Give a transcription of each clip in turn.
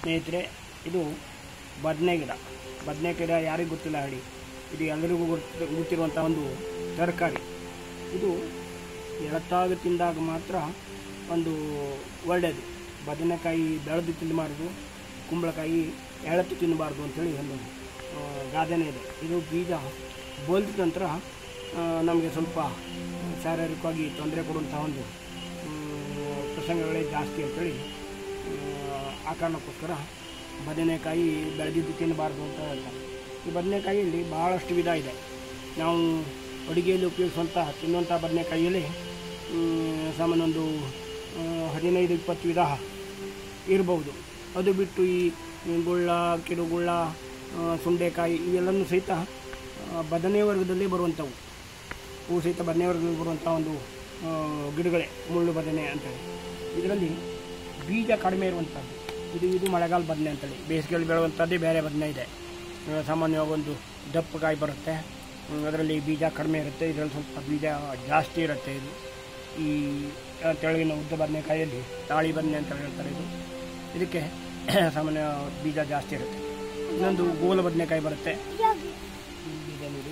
ಸ್ನೇಹಿತರೆ ಇದು ಬದನೆ ಗಿಡ ಬದನೆ ಗಿಡ ಯಾರಿಗೂ ಗೊತ್ತಿಲ್ಲ ಹೇಳಿ ಇದು ಎಲ್ಲರಿಗೂ ಗೊತ್ತು ಗೊತ್ತಿರುವಂಥ ಒಂದು ತರಕಾರಿ ಇದು ಎಳತಾಗಿ ತಿಂದಾಗ ಮಾತ್ರ ಒಂದು ಒಳ್ಳೆಯದು ಬದನೆಕಾಯಿ ಬೆಳೆದು ತಿನ್ನಬಾರ್ದು ಕುಂಬಳಕಾಯಿ ಎಳತು ತಿನ್ನಬಾರ್ದು ಅಂತೇಳಿ ಒಂದು ಆ, ಗಾದೆನೇ ಇದೆ ಇದು ಬೀಜ ಬೋಲ್ದ ನಂತರ ನಮಗೆ ಸ್ವಲ್ಪ ಶಾರೀರಿಕವಾಗಿ ತೊಂದರೆ ಕೊಡುವಂಥ ಒಂದು ಮ್, ಪ್ರಸಂಗಗಳೇ ಜಾಸ್ತಿ ಅಂತೇಳಿ ಆ, ಆ ಕಾರಣಕ್ಕೋಸ್ಕರ ಬದನೆಕಾಯಿ ಬೆಳೆದಿದ್ದು ತಿನ್ನಬಾರ್ದು ಅಂತ ಹೇಳ್ತಾರೆ ಈ ಬದನೆಕಾಯಿಯಲ್ಲಿ ಭಾಳಷ್ಟು ವಿಧ ಇದೆ ನಾವು ಅಡುಗೆಯಲ್ಲಿ ಉಪಯೋಗಿಸುವಂಥ ತಿನ್ನುವಂಥ ಬದನೆಕಾಯಿಯಲ್ಲಿ ಮ್, ಸಾಮಾನ್ಯ ಒಂದು ಆ, ಹದಿನೈದು ಇಪ್ಪತ್ತು ವಿಧ ಇರಬಹುದು ಅದು ಬಿಟ್ಟು ಈ ಗುಳ್ಳ ಕಿರುಗುಳ್ಳ ಆ, ಸುಂಡೆಕಾಯಿ ಇವೆಲ್ಲನೂ ಸಹಿತ ಆ, ಬದನೆ ವರ್ಗದಲ್ಲಿ ಬರುವಂಥವು ಹೂ ಸಹಿತ ಬದನೆ ವರ್ಗದಲ್ಲಿ ಬರುವಂಥ ಒಂದು ಆ, ಗಿಡಗಳೇ ಮುಳ್ಳು ಬದನೆ ಅಂತೇಳಿ ಇದರಲ್ಲಿ ಬೀಜ ಕಡಿಮೆ ಇರುವಂಥದ್ದು ಇದು ಇದು ಮಳೆಗಾಲ ಬದನೆ ಅಂತೇಳಿ ಬೇಸಿಗೆಯಲ್ಲಿ ಬೆಳೆಯುವಂಥದ್ದೇ ಬೇರೆ ಬದನೆ ಇದೆ ಆ, ಸಾಮಾನ್ಯವಾಗಿ ಒಂದು ದಪ್ಪ ಕಾಯಿ ಬರುತ್ತೆ ಹ್ಮ್, ಅದರಲ್ಲಿ ಬೀಜ ಕಡಿಮೆ ಇರುತ್ತೆ ಇದರಲ್ಲಿ ಸ್ವಲ್ಪ ಬೀಜ ಜಾಸ್ತಿ ಇರುತ್ತೆ ಇದು ಈ ಆ, ತೆಳಗಿನ ಉದ್ದ ಬದನೆಕಾಯಿಯಲ್ಲಿ ತಾಳಿ ಬದನೆ ಅಂತ ಹೇಳ್ತಾರೆ ಇದು ಇದಕ್ಕೆ ಸಾಮಾನ್ಯ ಬೀಜ ಜಾಸ್ತಿ ಇರುತ್ತೆ ಇನ್ನೊಂದು ಗೋಲ ಬದನೆಕಾಯಿ ಬರುತ್ತೆ ಈ ಬೀಜ ನೋಡಿ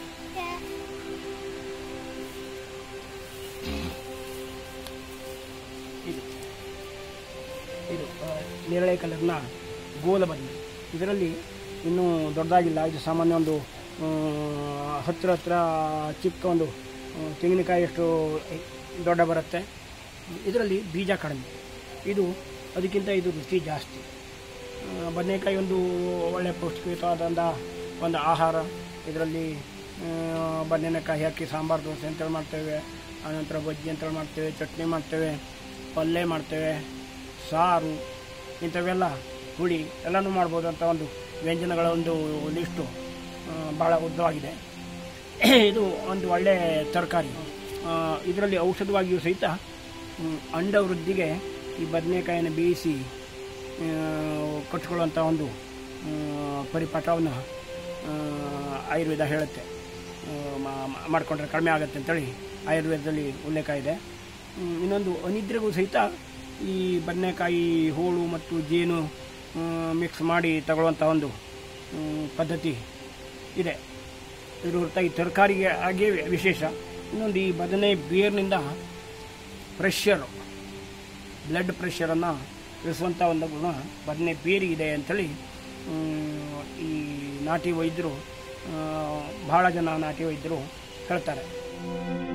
ಇದು ಇದು ಆ, ನೇರಳೆ ಕಲರ್ನ ಗೋಲ ಬದನೆ ಇದರಲ್ಲಿ ಇನ್ನೂ ದೊಡ್ಡದಾಗಿಲ್ಲ ಇದು ಸಾಮಾನ್ಯ ಒಂದು ಆ, ಹತ್ತಿರ ಹತ್ತಿರ ಚಿಕ್ಕ ಒಂದು ಆ, ತೆಂಗಿನಕಾಯಿಯಷ್ಟು ದೊಡ್ಡ ಬರುತ್ತೆ ಇದರಲ್ಲಿ ಬೀಜ ಕಡಿಮೆ ಇದು ಅದಕ್ಕಿಂತ ಇದು ರುಚಿ ಜಾಸ್ತಿ ಆ, ಬದನೆಕಾಯಿ ಒಂದು ಒಳ್ಳೆಯ ಪೌಷ್ಟಿಕಯುತವಾದಂಥ ಒಂದು ಆಹಾರ ಇದರಲ್ಲಿ ಆ, ಬದನೆಕಾಯಿ ಹಾಕಿ ಸಾಂಬಾರು ದೋಸೆ ಅಂತೇಳಿ ಮಾಡ್ತೇವೆ ಆನಂತರ ಬಜ್ಜಿ ಅಂತೇಳಿ ಮಾಡ್ತೇವೆ ಚಟ್ನಿ ಮಾಡ್ತೇವೆ ಪಲ್ಯ ಮಾಡ್ತೇವೆ ಸಾರು ಇಂಥವೆಲ್ಲ ಹುಳಿ ಎಲ್ಲನೂ ಮಾಡ್ಬೋದು ಅಂತ ಒಂದು ವ್ಯಂಜನಗಳ ಒಂದು ಲಿಸ್ಟು ಆ, ಭಾಳ ಉದ್ದವಾಗಿದೆ ಇದು ಒಂದು ಒಳ್ಳೆಯ ತರಕಾರಿ ಇದರಲ್ಲಿ ಔಷಧವಾಗಿಯೂ ಸಹಿತ ಮ್, ಅಂಡ ವೃದ್ಧಿಗೆ ಈ ಬದನೆಕಾಯಿನ ಬೇಯಿಸಿ ಆ, ಕಟ್ಕೊಳ್ಳುವಂಥ ಒಂದು ಆ, ಪರಿಪಾಠವನ್ನು ಆ, ಆಯುರ್ವೇದ ಹೇಳುತ್ತೆ ಆ, ಮಾ- ಮಾ- ಮಾಡಿಕೊಂಡ್ರೆ ಕಡಿಮೆ ಆಗುತ್ತೆ ಅಂತೇಳಿ ಆಯುರ್ವೇದದಲ್ಲಿ ಉಲ್ಲೇಖ ಇದೆ ಹ್ಮ್, ಇನ್ನೊಂದು ಅನಿದ್ರೆಗೂ ಸಹಿತ ಈ ಬದನೆಕಾಯಿ ಹೋಳು ಮತ್ತು ಜೇನು ಮಿಕ್ಸ್ ಮಾಡಿ ತಗೊಳ್ಳುವಂಥ ಒಂದು ಹ್ಮ್, ಪದ್ಧತಿ ಇದೆ ಇದ್ರ ಹೊರತಾಗಿ ತರಕಾರಿಗೆ ಹಾಗೆ ವಿಶೇಷ ಇನ್ನೊಂದು ಈ ಬದನೆ ಬೇರ್ನಿಂದ ಪ್ರೆಷರ್ ಬ್ಲಡ್ ಪ್ರೆಷರನ್ನು ಇಳಿಸುವಂಥ ಒಂದು ಗುಣ ಬದನೆ ಬೇರಿಗಿದೆ ಅಂಥೇಳಿ ಹ್ಮ್, ಈ ನಾಟಿ ವೈದ್ಯರು ಆ, ಬಹಳ ಜನ ನಾಟಿ ವೈದ್ಯರು ಹೇಳ್ತಾರೆ